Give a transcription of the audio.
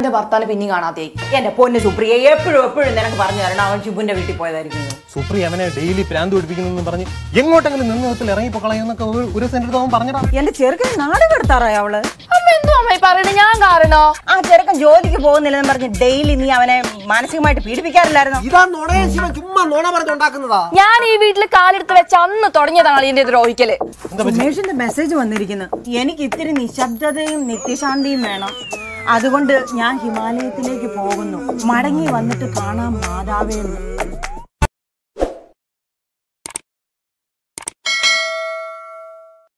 എന്റെ ഭർത്താവിനെ പിന്നെയും കാണാതെ എന്റെ പൊന്ന് സുപ്രിയ എപ്പോഴും എപ്പോഴും നിനക്ക് പറഞ്ഞു തരണം അവൻ ശുഭുന്റെ വീട്ടിൽ പോയതായിരിക്കും സുപ്രി അവനെ ഡെയിലി പ്രാന്ത് പിടിപ്പിക്കുന്നു പറഞ്ഞ് എങ്ങോട്ടെങ്കിലും നിന്ന് വിധത്തിൽ ഇറങ്ങിപ്പോ കളയുന്നൊക്കെ ഒരു ഒരു സെന്റ് അവൻ പറഞ്ഞടാ എന്റെ ചെറുക്കൻ നാട് കടത്താറായ അവള് അമ്മ എന്തോ അമ്മ ഈ പറയണേ ഞാൻ കാരണോ ആ ചെറുക്കൻ ജോലിക്ക് പോകുന്നില്ലെന്ന് പറഞ്ഞ് ഡെയിലി നീ അവനെ മാനസികമായിട്ട് പീഡിപ്പിക്കാറില്ലായിരുന്നു ഇതാ നുണയെ ശിവൻ ചുമ്മാ നുണ പറഞ്ഞുണ്ടാക്കുന്നതാ ഞാൻ ഈ വീട്ടിൽ കാലെടുത്ത് വെച്ച് അന്ന് തുടങ്ങിയതാണ് അളിയന്റെ ദ്രോഹിക്കല് സുമേഷിന്റെ മെസ്സേജ് വന്നിരിക്കുന്നു എനിക്ക് ഇത്തിരി നിശബ്ദതയും നിത്യശാന്തിയും വേണം അതുകൊണ്ട് ഞാൻ ഹിമാലയത്തിലേക്ക് പോകുന്നു മടങ്ങി വന്നിട്ട് കാണാം മാതാവേന്ന്